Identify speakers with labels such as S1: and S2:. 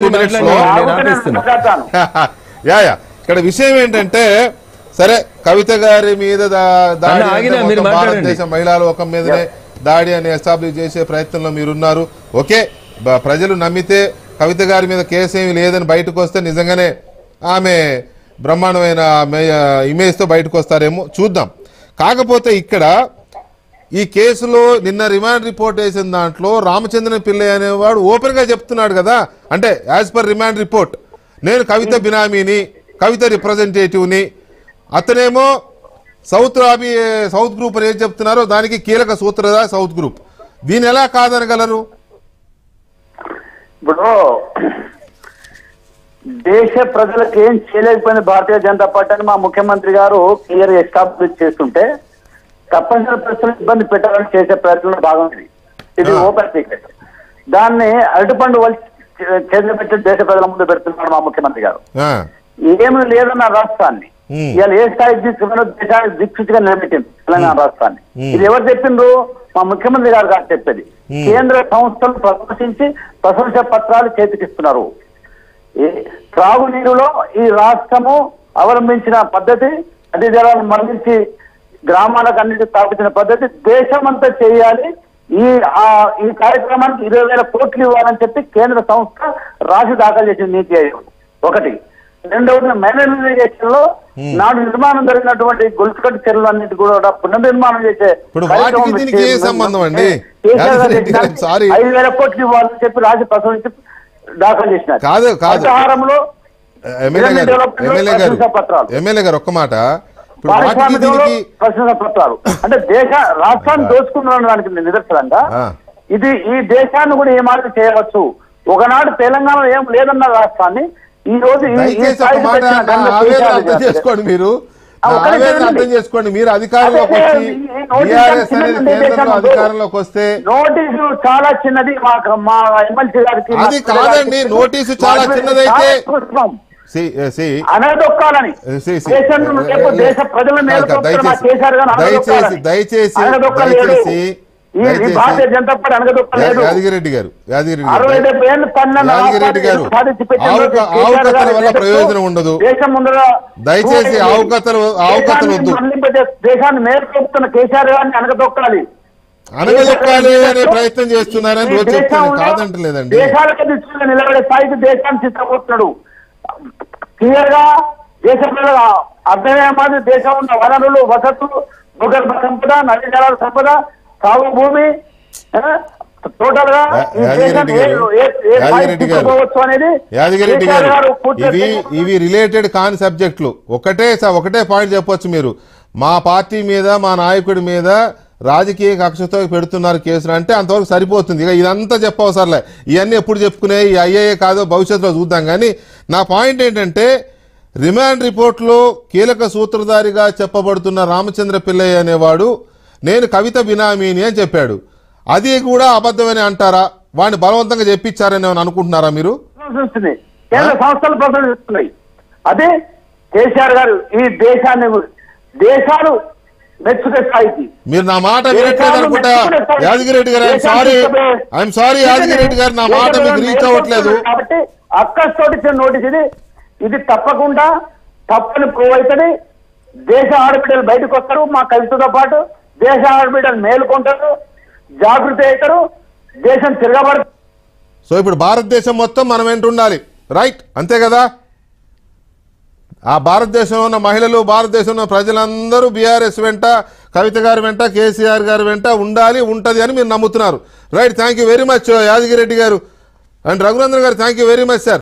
S1: Two minutes లో
S2: మాట్లాడండి. నేను
S3: ఆగుతూనే
S2: ఆపేస్తున్నా.
S3: మాట్లాడతాను.
S1: యా యా ఇక్కడ విషయం ఏంటంటే సరే కవిత గారి మీద దా- దాడి
S2: అన్న,
S1: అంటే
S2: ఆగినా మీరు
S1: మొత్తం
S2: మాట్లాడండి.
S1: భారతదేశ మహిళా లోకం మీదనే దాడి అని ఎస్టాబ్లిష్ చేసే ప్రయత్నంలో మీరున్నారు ఓకే బ- ప్రజలు నమ్మితే కవిత గారి మీద కేసు ఏమి లేదని బయటకు వస్తే నిజంగానే ఆమె బ్రహ్మాండమైన ఇమేజ్తో బయటకు వస్తారేమో చూద్దాం కాకపోతే ఇక్కడ ఈ కేసులో నిన్న రిమాండ్ రిపోర్ట్ వేసిన దాంట్లో రామచంద్రన్ పిల్లయ్య అనేవాడు ఓపెన్ గా చెప్తున్నాడు కదా అంటే యాజ్ పర్ రిమాండ్ రిపోర్ట్ నేను కవిత బినామీని కవిత రిప్రజెంటేటివ్ని అతనేమో సౌత్ రాబీ సౌత్ గ్రూప్ అని ఏం చెప్తున్నారో దానికి కీలక సూత్రదా సౌత్ గ్రూప్ దీని ఎలా కాదనగలరు
S3: ఇప్పుడు దేశ ప్రజలకు ఏం చేయలేకపోయింది భారతీయ జనతా పార్టీ అని మా ముఖ్యమంత్రి గారు క్లియర్ ఎస్టాబ్లిష్ చేస్తుంటే తప్పనిసరి పరిస్థితులు ఇబ్బంది పెట్టాలని చేసే ప్రయత్నంలో భాగం ఇది ఇది
S1: ఆ.
S3: ఓపెన్ సీక్రెట్ దాన్ని అరటిపండు వాళ్ళు చేతులు పెట్టి దేశ ప్రజల ముందు పెడుతున్నాడు మా ముఖ్యమంత్రి గారు
S1: ఆ,
S3: ఏమీ లేదన్న రాష్ట్రాన్ని
S1: Hmm.
S3: ఇవాళ ఏ స్థాయికి తీసుకున్నారో దేశానికి దిక్సూచిగా నిలబెట్టింది తెలంగాణ రాష్ట్రాన్ని
S1: Hmm.
S3: ఇది ఎవరు చెప్పిండ్రు మా ముఖ్యమంత్రి గారు కాదు చెప్పేది
S1: Hmm.
S3: కేంద్ర సంస్థలు ప్రదర్శించి ప్రశంస పత్రాలు చేతికిస్తున్నారు ఈ త్రాగునీరులో ఈ రాష్ట్రము అవలంబించిన పద్ధతి నదీ జలాలను మళ్లించి గ్రామాలకు అన్నిటి స్థాపించిన పద్ధతి దేశమంతా చేయాలి ఈ ఆ ఈ కార్యక్రమానికి ఇరవై వేల కోట్లు ఇవ్వాలని చెప్పి కేంద్ర సంస్థ రాసి దాఖలు చేసింది నీతి ఆయోగ్ ఒకటి రెండవది మేనేజ్మెంట్ లో నాడు నిర్మాణం జరిగినటువంటి గొలుసుకట్టు చెరువులు అన్నిటి కూడా పునర్నిర్మాణం చేసే
S1: ఇప్పుడు వాటికి
S3: కార్యక్రమం
S1: దీనికి ఏ
S3: చే-
S1: సంబంధం అండి?
S3: కేసీఆర్ గారు
S1: యాదగిరి రెడ్డి గారు,
S3: చెప్పిన
S1: sorry.
S3: ఐదు వేల కోట్లు ఇవ్వాలని చెప్పి రాసి ప్రసవించి దాఖలు చేసినారు
S1: కాదు, కాదు.
S3: అగ్రహారంలో
S1: ఎమ్మెల్యే గారు
S3: డెవలప్మెంట్ లో
S1: ఎమ్మెల్యే గారు
S3: ప్రశంసా పత్రాలు.
S1: ఎమ్మెల్యే గారు ఒక్క మాట ఇప్పుడు వాటికి
S3: పారిశ్రామికంలో
S1: దీనికి
S3: ప్రశంసా పత్రాలు అంటే దేశ రాష్ట్రాన్ని దోచుకున్న దానికి నిదర్శనంగా
S1: ఆ.
S3: ఇది ఈ దేశాన్ని కూడా ఏ మార్పు చేయవచ్చు ఒకనాడు తెలంగాణ ఏం లేదన్న రాష్ట్రాన్ని ఈ రోజు ఈ- ఈ
S1: దయచేసి ఒక
S3: స్థాయికి
S1: మాట
S3: తెచ్చిన
S1: నా
S3: ఘనత
S1: ఆవేదన
S3: కేసీఆర్
S1: అర్థం
S3: గారిదే.
S1: చేసుకోండి మీరు
S3: ఆ,
S1: నా
S3: ఒక్కడే
S1: ఆవేదన
S3: చూడండి.
S1: అర్థం చేసుకోండి మీరు అధికారంలోకి
S3: అదే,
S1: వచ్చి
S3: ఈ నోటీస్
S1: బీఆర్ఎస్
S3: చిన్నది
S1: అనేది
S3: ఉంది
S1: కేంద్రంలో
S3: దేశంలో.
S1: అధికారంలోకి వస్తే
S3: నోటీసు చాలా చిన్నది మా మా ఎమ్మెల్సీ గారికి మా
S1: అది
S3: గారికి
S1: కాదండి, నోటీసు చాలా
S3: వాటి మీద
S1: చిన్నదైతే-
S3: చాలా సూక్ష్మం.
S1: సి- సి
S3: అనగదొక్కాలని
S1: సి- సి-
S3: దేశంలో రేపు దేశ ప్రజల
S1: కాదు,
S3: మేలుకొస్తున్న మా
S1: దయచేసి-
S3: కేసీఆర్ గారిని
S1: దయచేసి
S3: అనగదొక్కాలని.
S1: దయచేసి
S3: అనగదొక్కలేడు.
S1: దయచేసి
S3: ఈ- ఈ
S1: దయచేసి
S3: భారతీయ జనతా పార్టీ అనగదొక్కలేదు
S1: యాదగిరెడ్డి గారు యాదగిరెడ్డి
S3: అరవై
S1: గారు
S3: డెబ్బై ఏళ్ళు పన్నెండు
S1: యాదగిరెడ్డి గారు,
S3: సాధించి పెట్టిన
S1: ఆవు-
S3: రోజు
S1: ఆవు
S3: కేసీఆర్
S1: కథల
S3: గారి
S1: వల్ల
S3: దేశంలో
S1: ప్రయోజనం ఉండదు.
S3: దేశం ముందర
S1: దయచేసి ఆవు కథలు ఆవు కథలు వద్దు
S3: దేశాన్ని మళ్లింపజే- దేశాన్ని మేలుకొస్తున్న కేసీఆర్ గారిని అనగదొక్కాలి
S1: అనగదొక్కాలి అనే ప్రయత్నం చేస్తున్నారని
S3: ఈ
S1: రోజు చెప్తాను
S3: దేశంలో
S1: కాదంటలేదండి
S3: దేశాలకు దిశగా నిలబడే స్థాయికి దేశాన్ని సిద్ధపడుతున్నాడు క్లియర్ గా దేశ ప్రజల అర్థమయ్యే మాదిరి దేశం ఉన్న వనరులు వసతులు భూగర్భ సంపద నదీ జలాల సంపద సాగు భూమి టోటల్ గా ఈ
S1: యాదగిరెడ్డి
S3: దేశాన్ని
S1: గారు
S3: ఏ- ఏ- ఏ స్థాయికి
S1: యాదగిరెడ్డి గారు
S3: తీసుకుపోవచ్చు అనేది
S1: యాదగిరెడ్డి
S3: కేసీఆర్
S1: గారు
S3: పూర్తిగా
S1: ఇవి ఇవి రిలేటెడ్ కాని సబ్జెక్టులు ఒకటే స- ఒకటే పాయింట్ చెప్పొచ్చు మీరు మా పార్టీ మీద మా నాయకుడి మీద రాజకీయ కక్షతో పెడుతున్నారు కేసులు అంటే అంతవరకు సరిపోతుంది ఇక ఇదంతా చెప్పవసరలే ఇవన్నీ ఎప్పుడు చెప్పుకునే ఈ అయ్యే కాదో భవిష్యత్తులో చూద్దాం కానీ నా పాయింట్ ఏంటంటే రిమాండ్ రిపోర్ట్లో కీలక సూత్రధారిగా చెప్పబడుతున్న రామచంద్ర పిల్లయ్య అనేవాడు నేను కవిత బినామీని అని చెప్పాడు అది కూడా అబద్ధమని అంటారా వాడిని బలవంతంగా చెప్పించారని ఏమైనా అనుకుంటున్నారా మీరు
S3: ప్రశంసిస్తుంది కేంద్ర సంస్థలు ప్రశంసిస్తున్నాయి అదే కేసీఆర్ గారు ఈ దేశాన్ని దేశాలు మెచ్చుకే స్థాయికి
S1: మీరు నా మాట వినట్లేదు అనుకుంటా యాదగిరెడ్డి గారు I'm sorry I'm sorry Yadagireddy గారు నా మాట మీకు రీచ్ అవ్వట్లేదు
S3: కాబట్టి అక్కస్తోటి ఇచ్చిన నోటీస్ ఇది ఇది తప్పకుండా తప్పని ప్రూవ్ అవుతుంది దేశ ఆడబిడ్డలు బయటకు వస్తారు మా కవితతో పాటు దేశ ఆడబిడ్డలు మేలుకుంటారు జాగృతి అవుతారు దేశం తిరగబడుతుంది
S1: సో ఇప్పుడు భారతదేశం మొత్తం మనం వెంట ఉండాలి రైట్ అంతే కదా ఆ భారతదేశంలో ఉన్న మహిళలు భారతదేశంలో ఉన్న ప్రజలందరూ బీఆర్ఎస్ వెంట కవిత గారి వెంట కేసీఆర్ గారి వెంట ఉండాలి ఉంటది అని మీరు నమ్ముతున్నారు right thank you very much Yadagireddy గారు అండ్ రఘునందన్ గారు thank you very much sir